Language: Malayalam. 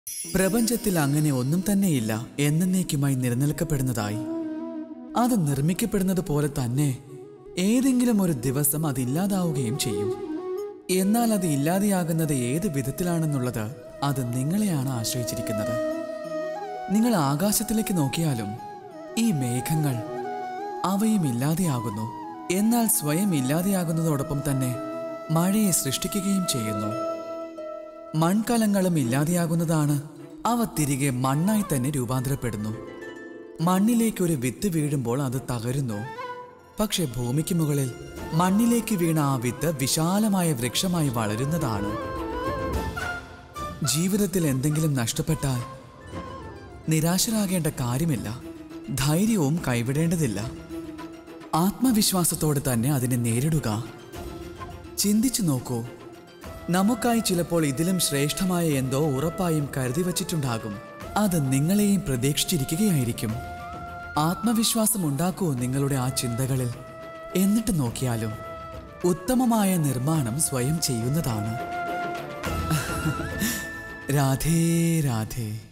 പ്രപഞ്ചത്തിൽ അങ്ങനെ ഒന്നും തന്നെയില്ല എന്നേക്കുമായി നിലനിൽക്കപ്പെടുന്നതായി അത് നിർമ്മിക്കപ്പെടുന്നത് പോലെ തന്നെ ഏതെങ്കിലും ഒരു ദിവസം അത് ഇല്ലാതാവുകയും ചെയ്യും എന്നാൽ അത് ഇല്ലാതെയാകുന്നത് ഏത് വിധത്തിലാണെന്നുള്ളത് അത് നിങ്ങളെയാണ് ആശ്രയിച്ചിരിക്കുന്നത് നിങ്ങൾ ആകാശത്തിലേക്ക് നോക്കിയാലും ഈ മേഘങ്ങൾ അവയും ഇല്ലാതെയാകുന്നു എന്നാൽ സ്വയം ഇല്ലാതെയാകുന്നതോടൊപ്പം തന്നെ മഴയെ സൃഷ്ടിക്കുകയും ചെയ്യുന്നു മൺകലങ്ങളും ഇല്ലാതെയാകുന്നതാണ് അവ തിരികെ മണ്ണായി തന്നെ രൂപാന്തരപ്പെടുന്നു മണ്ണിലേക്ക് ഒരു വിത്ത് വീഴുമ്പോൾ അത് തകരുന്നു പക്ഷെ ഭൂമിക്ക് മുകളിൽ മണ്ണിലേക്ക് വീണ ആ വിത്ത് വിശാലമായ വൃക്ഷമായി വളരുന്നതാണ് ജീവിതത്തിൽ എന്തെങ്കിലും നഷ്ടപ്പെട്ടാൽ നിരാശരാകേണ്ട കാര്യമില്ല ധൈര്യവും കൈവിടേണ്ടതില്ല ആത്മവിശ്വാസത്തോടെ തന്നെ അതിനെ നേരിടുക ചിന്തിച്ചു നോക്കൂ നമുക്കായി ചിലപ്പോൾ ഇതിലും ശ്രേഷ്ഠമായ എന്തോ ഉറപ്പായും കരുതി വച്ചിട്ടുണ്ടാകും അത് നിങ്ങളെയും പ്രതീക്ഷിച്ചിരിക്കുകയായിരിക്കും ആത്മവിശ്വാസം ഉണ്ടാക്കൂ നിങ്ങളുടെ ആ ചിന്തകളിൽ എന്നിട്ട് നോക്കിയാലും ഉത്തമമായ നിർമ്മാണം സ്വയം ചെയ്യുന്നതാണ് രാധേ രാധേ